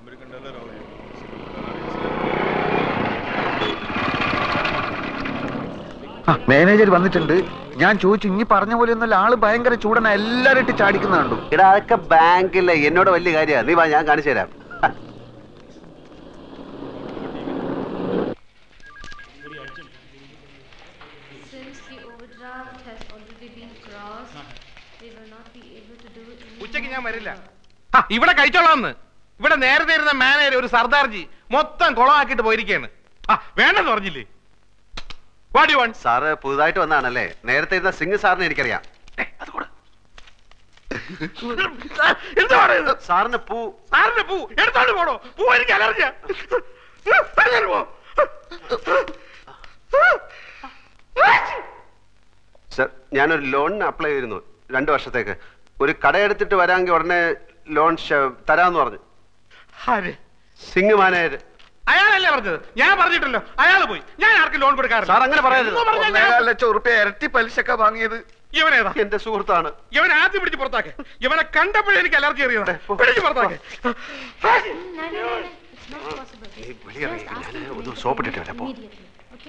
Manager വന്നിട്ടുണ്ട് ഞാൻ ചോദിച്ചു ഇനി പറഞ്ഞ പോലെ ഒന്നല്ല ആള് ഭയങ്കര ചൂടന എല്ലാരും ഇട്ട് ചാടിക്കുന്ന കണ്ടു എടാ അതൊക്കെ ബാങ്കിലെ എന്നോട് വലിയ കാര്യമാണ് നീ വാ ഞാൻ കാണിച്ചു തരാം Since the overdraft has already been crossed, we will not be able to do it any ഉച്ചയ്ക്ക് ഞാൻ more. വരില്ല ആ, ഇവിടെ കഴിച്ചോളാന്ന് ഇവിടെ നേരത്തെ ഇരുന്ന മാനേജർ ഒരു സർദാർജി മൊത്തം കുളമാക്കിയിട്ട് പോയിരിക്കുകയാണ് ആ വേണ്ടെന്ന് പറഞ്ഞില്ലേ വാട്ട് യു വാണ്ട് സാറ് പുതുതായിട്ട് വന്നാണല്ലേ നേരത്തെ ഇരുന്ന സിംഗ് സാറിനെ എനിക്കറിയാം എന്താ പറയുന്നത് സാറിന് പൂ സാറിന്റെ പൂ എടുത്തോണ്ട് പോണോ പൂ എനിക്ക് അലർജിയാ അങ്ങനെ പോ. സർ ഞാനൊരു ലോണിന് അപ്ലൈ ചെയ്തിരുന്നു രണ്ടു വർഷത്തേക്ക് ഒരു കടയെടുത്തിട്ട് വരാമെങ്കിൽ ഉടനെ ലോൺ ശ- തരാമെന്ന് പറഞ്ഞു ആര്? സിംഗ് മാനേജർ അയാളല്ലേ പറഞ്ഞത് ഞാൻ പറഞ്ഞിട്ടല്ലോ അയാൾ പോയി ഞാൻ ആർക്കും ലോൺ കൊടുക്കാറില്ല സാർ അങ്ങനെ പറയരുത്. എന്ന് പറഞ്ഞാൽ ഞാൻ- ഒന്നേകാൽ ലക്ഷം ഉറുപ്പ്യ ഇരട്ടി പലിശക്ക വാങ്ങിയത് ഇവനേതാ എന്റെ സുഹൃത്താണ് ഇവൻ ആദ്യം പിടിച്ച് പുറത്താക്കെ ഇവനെ കണ്ടപ്പോഴേ എനിക്ക് അലർജി അറിയാം പിടിച്ച് പുറത്താക്കെ No, no, no, no. It's not possible. ഏയ്, വെളിയിറങ്ങി. Just ask ഞാന് him to ഒന്ന് leave soap ഇട്ടിട്ട് വരാം, പോ. immediately. Okay?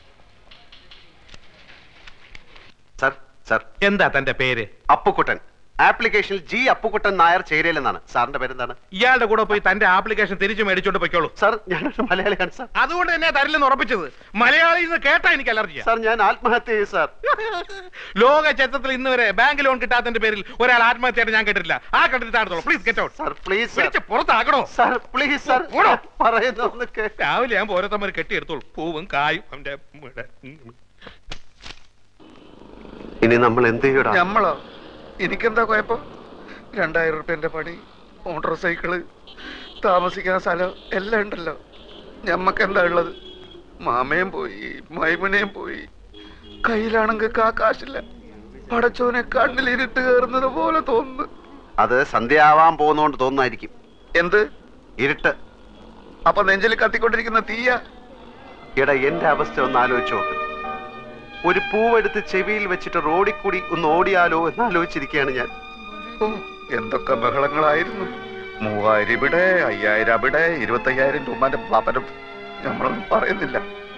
സർ സർ എന്താ തന്റെ പേര് അപ്പുക്കുട്ടൻ ആപ്ലിക്കേഷനിൽ ജി അപ്പുക്കുട്ടൻ നായർ ചേരയിലെന്നാണ് സാറിന്റെ പേരെന്താണ് ഇയാളുടെ കൂടെ പോയി തന്റെ ആപ്ലിക്കേഷൻ തിരിച്ചു മേടിച്ചോണ്ട് പൊയ്ക്കോളൂ സാർ ഞാനൊരു മലയാളിയാണ് സാർ അതുകൊണ്ട് തന്നെ തരില്ലെന്ന് ഉറപ്പിച്ചത് മലയാളിയിൽ നിന്ന് കേട്ടാ എനിക്ക് അലർജിയാ സാർ ഞാൻ ആത്മഹത്യ ചെയ്തു സാർ ലോക ചരിത്രത്തിൽ ഇന്ന് വരെ ബാങ്ക് ലോൺ കിട്ടാത്തതിന്റെ പേരിൽ ഒരാൾ ആത്മഹത്യയായിട്ട് ഞാൻ കേട്ടിട്ടില്ല ആ കണ്ടിട്ടാണല്ലോ please get out sir please sir പിടിച്ച് പുറത്താക്കണോ സാർ പ്ലീസ് സാർ ഓടോ. പറയുന്നു ഒന്ന് കേൾക്ക്. രാവിലെ ഞാൻ ഓരോരുത്തന്മാർ കെട്ടിയെടുത്തോളൂ പൂവും കായും അവന്റെ ഇവിടെ. ഇനി നമ്മൾ എന്ത് ചെയ്യടാ ഞമ്മളോ എനിക്കെന്താ കുഴപ്പം രണ്ടായിരം ഉറുപ്പ്യന്റെ പണി മോട്ടോർ സൈക്കിള് താമസിക്കാൻ സ്ഥലം എല്ലാം ഉണ്ടല്ലോ ഞമ്മക്ക് എന്താ ഉള്ളത് മാമയും പോയി മൈമുനയും പോയി കയ്യിലാണെങ്കിൽ കാ കാശില്ല പടച്ചോനെ കണ്ണിലിരുട്ട് കയറുന്നത് പോലെ തോന്നുന്നു അത് സന്ധ്യയാവാൻ പോകുന്നോണ്ട് തോന്നുന്നായിരിക്കും എന്ത് ഇരുട്ട് അപ്പൊ നെഞ്ചിൽ കത്തിക്കൊണ്ടിരിക്കുന്ന തീയ എടാ എന്റെ അവസ്ഥ ഒന്ന് ആലോചിച്ച് നോക്ക് ഒരു പൂവെടുത്ത് ചെവിയിൽ വെച്ചിട്ട് റോഡിൽ കൂടി ഒന്ന് ഓടിയാലോ എന്ന് ആലോചിച്ചിരിക്കുകയാണ് ഞാൻ ഓ എന്തൊക്കെ ബഹളങ്ങളായിരുന്നു മൂവായിരം ഇവിടെ അയ്യായിരം അവിടെ ഇരുപത്തയ്യായിരം രൂപന്റെ പാപ്പനം നമ്മളൊന്നും പറയുന്നില്ല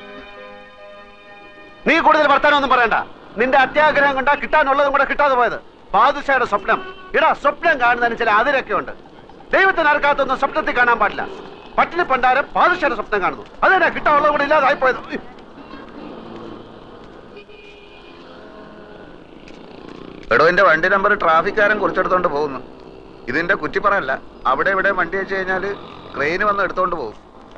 നീ കൂടുതൽ വർത്താനൊന്നും പറയണ്ട നിന്റെ അത്യാഗ്രഹം കൊണ്ടാ കിട്ടാനുള്ളതും കൂടെ കിട്ടാതെ പോയത് ബാദുഷയുടെ സ്വപ്നം എടാ സ്വപ്നം കാണുന്നതിന് ചില അതിരൊക്കെ ഉണ്ട് ദൈവത്തിന് അർക്കാത്തൊന്നും സ്വപ്നത്തിൽ കാണാൻ പാടില്ല പട്ടിണി പണ്ടാരം ബാദുഷയുടെ സ്വപ്നം കാണുന്നു അതെന്നാ കിട്ടാനുള്ളത് കൂടെ ഇല്ലാതായി പോയത് എടോ എന്റെ വണ്ടി നമ്പർ ട്രാഫിക്കാരൻ കുറിച്ചെടുത്തോണ്ട് പോകുന്നു ഇതിന്റെ കുറ്റിപ്പറല്ല അവിടെ ഇവിടെ വണ്ടി വെച്ച് കഴിഞ്ഞാല് ട്രെയിൻ വന്ന് എടുത്തോണ്ട് പോകും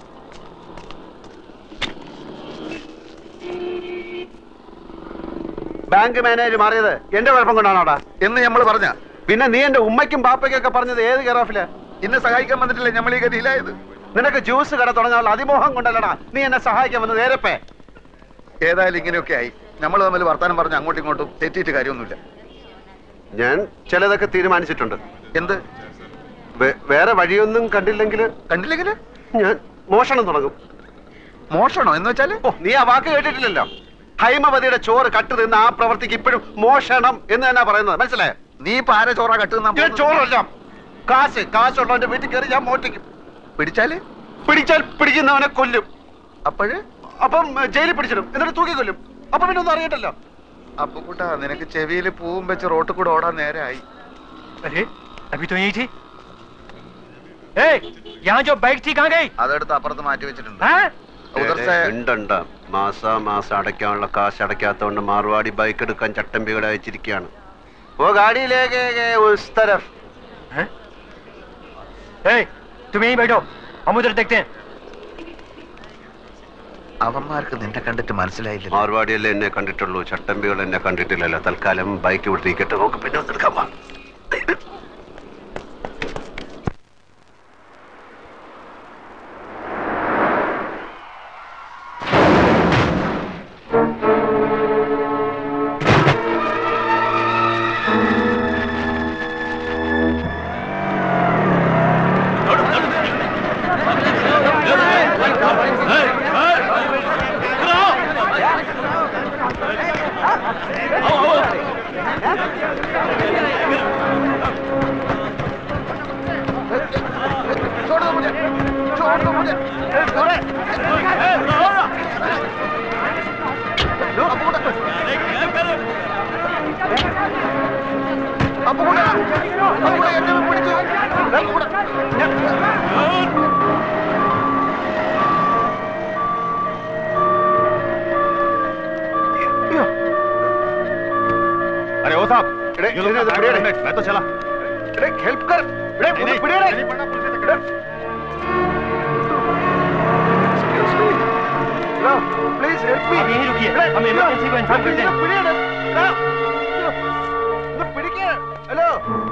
ബാങ്ക് മാനേജർ മാറിയത് എന്റെ കുഴപ്പം കൊണ്ടാണോടാ എന്ന് നമ്മൾ പറഞ്ഞ പിന്നെ നീ എന്റെ ഉമ്മയ്ക്കും പാപ്പയ്ക്കും ഒക്കെ പറഞ്ഞത് ഏത് കെയറോഫില് ഇന്നെ സഹായിക്കാൻ വന്നിട്ടില്ല നമ്മൾ ഈ ഗതിയിലായത് നിനക്ക് ജ്യൂസ് കട തുടങ്ങാനുള്ള അതിമോഹം കൊണ്ടല്ലടാ നീ എന്നെ സഹായിക്കാൻ വന്നത് നേരപ്പേ ഏതായാലും ഇങ്ങനെയൊക്കെ ആയി നമ്മൾ തമ്മിൽ വർത്താനം പറഞ്ഞ് അങ്ങോട്ടും ഇങ്ങോട്ടും തെറ്റിയിട്ട് കാര്യമൊന്നുമില്ല ഞാൻ ചിലതൊക്കെ തീരുമാനിച്ചിട്ടുണ്ട് എന്ത് വേ- വേറെ വഴിയൊന്നും കണ്ടില്ലെങ്കിൽ കണ്ടില്ലെങ്കില് ഞാൻ മോഷണം തുടങ്ങും മോഷണോ എന്ന് വെച്ചാല് ഓ നീ ആ വാക്ക് കേട്ടിട്ടില്ലല്ലോ ഹൈമവതിയുടെ ചോറ് കട്ട് തിന്ന ആ പ്രവർത്തിക്ക് ഇപ്പോഴും മോഷണം എന്ന് തന്നെ പറയുന്നത് മനസ്സിലായോ നീ പാര ചോറ കട്ടുന്ന ഞാൻ ചോറല്ല കാശ് കാശുള്ളവന്റെ വീട്ടിൽ കയറി ഞാൻ മോട്ടിക്കും പിടിച്ചാല് പിടിച്ചാൽ പിടിക്കുന്നവനെ കൊല്ലും അപ്പോഴ് അപ്പം ഏ, ജയിലിൽ പിടിച്ചിടും എന്നിട്ട് തൂക്കി കൊല്ലും അപ്പൊ പിന്നെ ഒന്നും അറിയട്ടല്ലോ അപ്പൊ കൂട്ടാ നിനക്ക് ചെവിയിൽ പൂവും വെച്ച് റോട്ടിൽ കൂടെ ഓടാൻ നേരമായി अरे अभी तो यही थी ए, यहाँ जो बाइक थी कहाँ गई അതെടുത്ത് അപ്പുറത്ത് മാറ്റി വെച്ചിട്ടുണ്ട് हाँ? ഉദർ സേ ഉണ്ടുണ്ട മാസ മാസം അടയ്ക്കാനുള്ള കാശ് അടയ്ക്കാത്തോണ്ട് മാർവാടി ബൈക്ക് എടുക്കാൻ ചട്ടമ്പികളെ അയച്ചിരിക്കുകയാണ് ഓ ഗാഡിയിലേക്ക് ഉസ് തരഫ് ए, तुम यहीं बैठो हम उधर देखते हैं അവന്മാർക്ക് നിന്നെ കണ്ടിട്ട് മനസ്സിലായില്ല മാർവാടിയല്ലേ എന്നെ കണ്ടിട്ടുള്ളൂ ചട്ടമ്പികൾ എന്നെ കണ്ടിട്ടില്ലല്ലോ തൽക്കാലം ബൈക്ക് വിട്ടിരിക്കട്ടെ നമുക്ക് പിന്നെ ഒന്ന് എടുക്കാൻ വാ. छोड़ दो मुझे अरे वो साहब ये लोग तो खड़े हैं मैं तो चला अरे हेल्प कर अरे मुझे पिड़े रे प्लीज हेल्प मी आप यहीं रुकिए, हम emergency को inform करते हैं। पिड़िके hello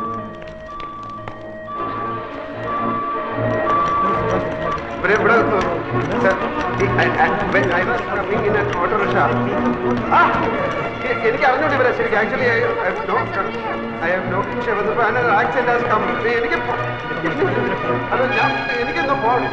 Bro, bro, sir, I, I, when I was coming in an auto rickshaw, ah, എ- എനിക്ക് അറിഞ്ഞൂടെ ഇവരെ ശരിക്കും actually I have no I have no പക്ഷേ വന്നപ്പോൾ അങ്ങനെ ആക്സിഡന്റ് ഹാസ് കം എനിക്ക് പോ- അത് ഞാൻ എനിക്കൊന്ന് പോകണം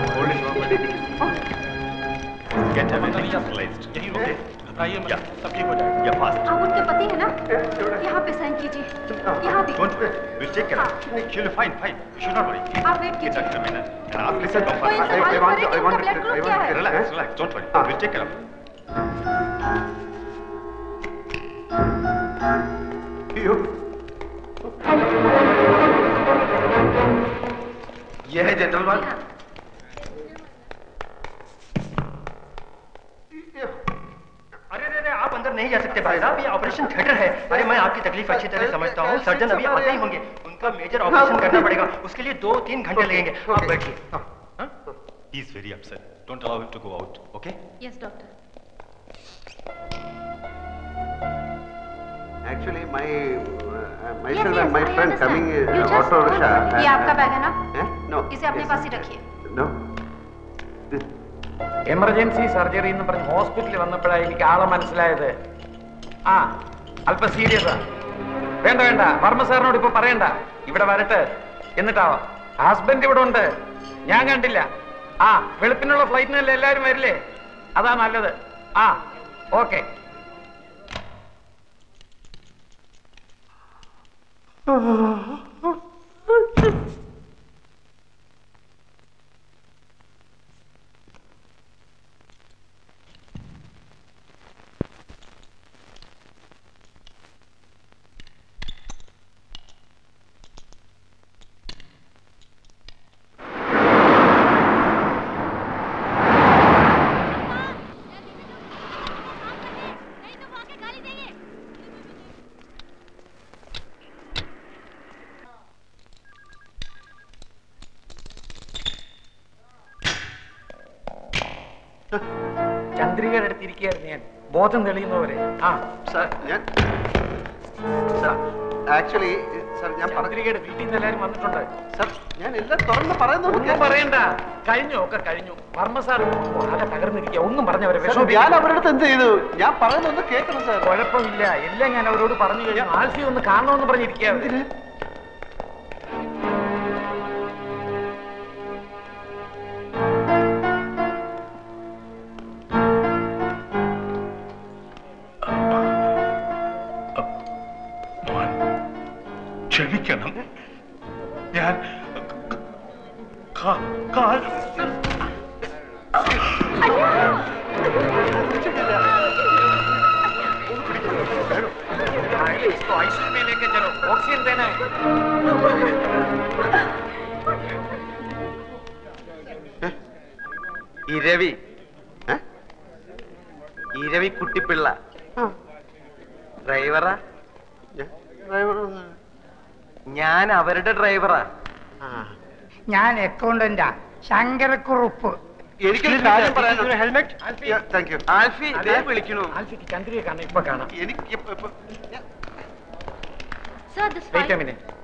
Get everything stabilized. Are you okay? आइए मैडम, सब ठीक हो जाएगा. Yeah, fast. आप उनके पति हैं ना यहाँ पे साइन कीजिए यहाँ भी Don't worry. We'll take care of it. She'll be fine, fine. You should not worry. आप वेट Get कीजिए Dr. Menon. And ask Lisa to कोई confirm. इंतजाम I want करे to- कि I उनका want blood to- group I क्या want है to- Relax, relax. Don't worry. Ah. We'll take care of it. അയ്യോ ये है जनरल वार्ड अरे अरे अरे आप अंदर नहीं जा सकते भाई साहब ये ऑपरेशन थिएटर है अरे मैं आपकी तकलीफ अच्छी तरह समझता हूँ सर्जन अभी आते ही होंगे उनका मेजर ऑपरेशन करना पड़ेगा उसके लिए दो तीन घंटे लगेंगे आप बैठिए He is very upset. Don't allow him to go out, okay? Yes, doctor. Actually, my uh, myself Yes, and yes, my I friend understand. coming uh, You just auto don't rickshaw. worry. ये आपका bag है ना Eh? No. इसे अपने Yes. पास ही रखिए No. Emergency surgery എന്ന് പറഞ്ഞ് ഹോസ്പിറ്റലിൽ വന്നപ്പോഴാണ് എനിക്ക് ആളെ മനസ്സിലായത് ആ അല്പം സീരിയസാ വേണ്ട വേണ്ട വർമ്മ സാറിനോട് ഇപ്പൊ പറയണ്ട ഇവിടെ വരട്ടെ എന്നിട്ടാവാ ഹസ്ബൻഡ് ഇവിടെ ഉണ്ട് ഞാൻ കണ്ടില്ല ആ വെളുപ്പിനുള്ള ഫ്ലൈറ്റിനല്ലേ എല്ലാവരും വരില്ലേ അതാ നല്ലത് ആ ഓക്കെ ചന്ദ്രികയുടെ അടുത്തിരിക്കുകയായിരുന്നു ഞാൻ ബോധം തെളിയുന്നവരെ ആ Sir, ഞാൻ Sir, actually, sir, ഞാൻ പറഞ്ഞു ചന്ദ്രികയുടെ വീട്ടിൽ നിന്ന് എല്ലാവരും വന്നിട്ടുണ്ട് സർ ഞാൻ എല്ലാം തുറന്ന് പറയുന്നുണ്ട് ഒന്നും പറയണ്ട കഴിഞ്ഞു ഒക്കെ കഴിഞ്ഞു വർമ്മ സാർ ആകെ തകർന്നിരിക്കുക ഒന്നും പറഞ്ഞവരെ Sir, ഞാൻ വിഷമിപ്പിക്കണ്ട. അവരുടെ അടുത്ത് എന്ത് ചെയ്തു ഞാൻ പറയുന്നൊന്ന് കേൾക്കണം സാർ കുഴപ്പമില്ല എല്ലാം ഞാൻ അവരോട് പറഞ്ഞു കഴിഞ്ഞു ആൽഫി ഒന്ന് കാണണമെന്ന് പറഞ്ഞിരിക്കുക മോൻ ക്ഷമിക്കണം ഞാൻ കാ- കാൽ इसको आईसीयू में लेके चलो ऑक्सीजन देना है ഈ രവി ഏ? ഈ രവി കുട്ടിപ്പിള്ള ഡ്രൈവറാ ഞാൻ ഡ്രൈവർ ഒന്ന് ഞാൻ അവരുടെ ഡ്രൈവറാ ഞാൻ അക്കൗണ്ടന്റാ ശങ്കരക്കുറുപ്പ് എനിക്കൊരു കാര്യം പറയാനുണ്ട് ഹെൽമെറ്റ് താങ്ക് യു ആൽഫി ദേ വിളിക്കണു ആൽഫിക്ക് ചന്ദ്രിയെ കാണാം ഇപ്പൊ കാണാം എനിക്ക് ഇപ്പൊ- ഇപ്പൊ- Sir, this wait a file. Minute